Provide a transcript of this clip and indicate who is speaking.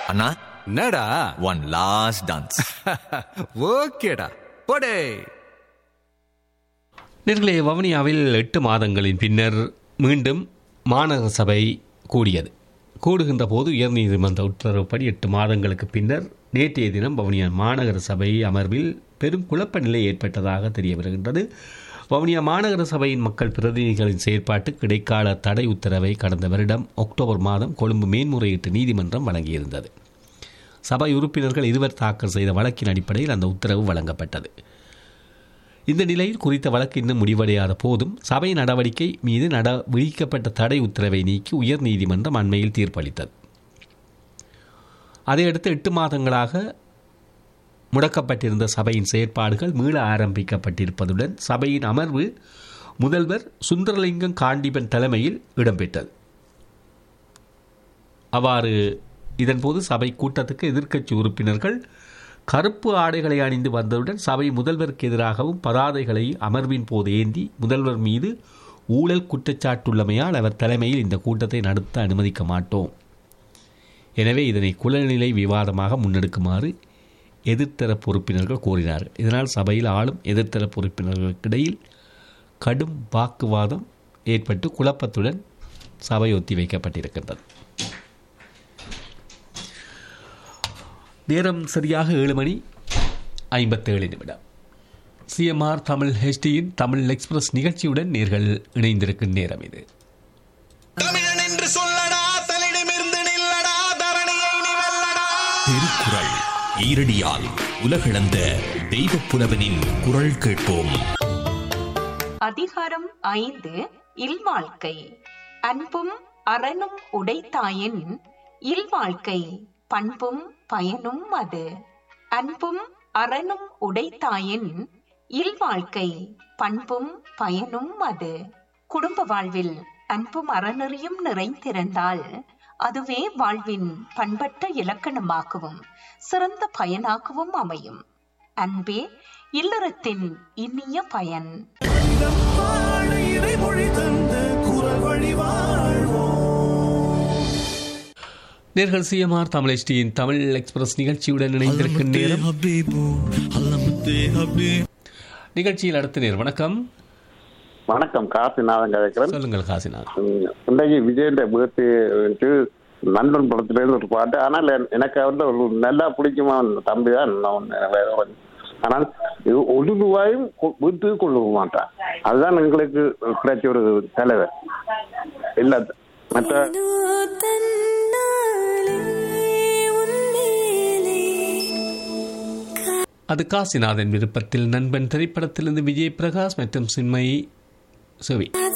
Speaker 1: அண்ணா
Speaker 2: என்னடா
Speaker 1: one last dance
Speaker 2: ஓகேடா போடே
Speaker 3: நேர்களே வவுனியாவில் எட்டு மாதங்களின் பின்னர் மீண்டும் மாநகர சபை கூடியது கூடுகின்ற போது உயர்நீதிமன்ற உத்தரவுப்படி எட்டு மாதங்களுக்கு பின்னர் நேற்றைய தினம் வவுனியா மாநகர சபை அமர்வில் பெரும் குழப்ப நிலை ஏற்பட்டதாக தெரிய வருகின்றது வவுனியா மாநகர சபையின் மக்கள் பிரதிநிதிகளின் செயற்பாட்டுக்கு இடைக்கால தடை உத்தரவை கடந்த வருடம் அக்டோபர் மாதம் கொழும்பு மேன்முறையீட்டு நீதிமன்றம் வழங்கியிருந்தது சபை உறுப்பினர்கள் இருவர் தாக்கல் செய்த வழக்கின் அடிப்படையில் அந்த உத்தரவு வழங்கப்பட்டது இந்த நிலையில் குறித்த வழக்கு இன்னும் முடிவடையாத போதும் சபை நடவடிக்கை மீது நட விதிக்கப்பட்ட தடை உத்தரவை நீக்கி உயர் நீதிமன்றம் அண்மையில் தீர்ப்பளித்தது அதையடுத்து எட்டு மாதங்களாக முடக்கப்பட்டிருந்த சபையின் செயற்பாடுகள் மீள ஆரம்பிக்கப்பட்டிருப்பதுடன் சபையின் அமர்வு முதல்வர் சுந்தரலிங்கம் காண்டிபன் தலைமையில் இடம்பெற்றது அவ்வாறு இதன்போது சபை கூட்டத்துக்கு எதிர்க்கட்சி உறுப்பினர்கள் கருப்பு ஆடைகளை அணிந்து வந்ததுடன் சபை முதல்வருக்கு எதிராகவும் பதாதைகளை அமர்வின் போது ஏந்தி முதல்வர் மீது ஊழல் குற்றச்சாட்டுள்ளமையால் அவர் தலைமையில் இந்த கூட்டத்தை நடத்த அனுமதிக்க மாட்டோம் எனவே இதனை குலநிலை விவாதமாக முன்னெடுக்குமாறு எதிர்த்தரப்பு உறுப்பினர்கள் கோரினார்கள் இதனால் சபையில் ஆளும் எதிர்த்தரப்பு உறுப்பினர்களுக்கிடையில் கடும் வாக்குவாதம் ஏற்பட்டு குழப்பத்துடன் சபை ஒத்திவைக்கப்பட்டிருக்கின்றது நேரம் சரியாக ஏழு மணி ஐம்பத்தேழு நிமிடம் சிஎம்ஆர் தமிழ் ஹெச்டியின் தமிழ் எக்ஸ்பிரஸ் நிகழ்ச்சியுடன் நேர்கள் இணைந்திருக்கும் நேரம் இது
Speaker 4: தமிழன் என்று சொல்லடா தலிடமிருந்து நில்லடா தரணியை நீ வெல்லடா
Speaker 5: திருக்குறள் ஈரடியால் உலகளந்த தெய்வப் புலவனின் குரல் கேட்போம்
Speaker 6: அதிகாரம் ஐந்து இல்வாழ்க்கை அன்பும் அறனும் உடைத்தாயின் இல்வாழ்க்கை பண்பும் பயனும் அது அன்பும் அறனும் உடைத்தாயின் இல்வாழ்க்கை பண்பும் பயனும் அது குடும்ப வாழ்வில் அன்பும் அறநெறியும் நிறைந்திருந்தால் அதுவே வாழ்வின் பண்பட்ட இலக்கணமாகவும் சிறந்த பயனாகவும் அமையும் அன்பே இல்லறத்தின் இனிய பயன்
Speaker 4: இறைமொழி தந்த குரல் வழி வாழ்வோம்
Speaker 3: நேர்கள் சிஎம்ஆர் தமிழ் ஹெச்டியின் தமிழ் எக்ஸ்பிரஸ் நிகழ்ச்சியுடன் இணைந்திருக்கும் நேரம் நிகழ்ச்சியில் அடுத்த நேரம் வணக்கம்
Speaker 7: வணக்கம் காசிநாதன் கதைக்கிறேன்
Speaker 3: சொல்லுங்கள் காசிநாத்
Speaker 7: உம், இன்றைக்கு விஜயண்ட பேர்த்து நண்பன் படத்துல இருந்து ஒரு பாட்டு ஆனால் என்- எனக்கு வந்து ஒரு நல்லா பிடிக்குமா தம்பி தான் நான் வேற ஒரு- ஆனால் இது ஒரு ரூபாயும் கொ- வீட்டுக்கு கொண்டு போக மாட்டான் அதுதான் எங்களுக்கு கிடைச்ச ஒரு தலைவர் இல்ல மற்ற
Speaker 3: அது காசிநாதன் விருப்பத்தில் நண்பன் திரைப்படத்திலிருந்து விஜய் பிரகாஷ் மற்றும் சின்மயி சுவி